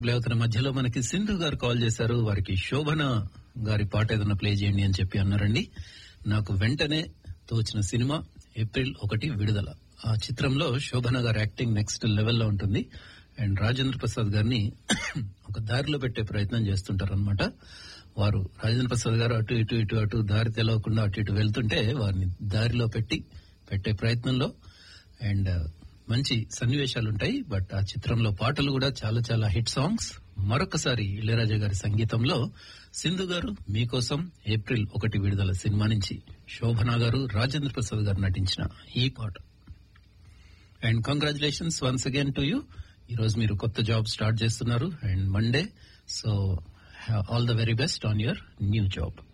లేవతన మధ్యలో మనకి సింధు గారు కాల్ చేశారు వారికి శోభన గారి పాట ఏదైనా ప్లే చేయండి అని చెప్పి అన్నారండి నాకు వెంటనే తోచిన సినిమా ఏప్రిల్ ఒకటి విడుదల ఆ చిత్రంలో శోభన గారి యాక్టింగ్ నెక్స్ట్ లెవెల్లో ఉంటుంది అండ్ రాజేంద్ర ప్రసాద్ గారిని ఒక దారిలో పెట్టే ప్రయత్నం చేస్తుంటారు అనమాట వారు రాజేంద్ర ప్రసాద్ గారు అటు ఇటు ఇటు అటు దారి తెలవకుండా అటు ఇటు వెళ్తుంటే వారిని దారిలో పెట్టి పెట్టే ప్రయత్నంలో అండ్ మంచి సన్నివేశాలు ఉంటాయి బట్ ఆ చిత్రంలో పాటలు కూడా చాలా చాలా హిట్ సాంగ్స్ మరొకసారి ఇళయరాజా గారి సంగీతంలో సింధు గారు మీకోసం ఏప్రిల్ ఒకటి విడుదల సినిమా నుంచి శోభనా గారు రాజేంద్ర ప్రసాద్ గారు నటించిన ఈ పాట and congratulations once again to you ఈ రోజు మీరు కొత్త జాబ్ స్టార్ట్ చేస్తున్నారు and Monday so all the very best on your new job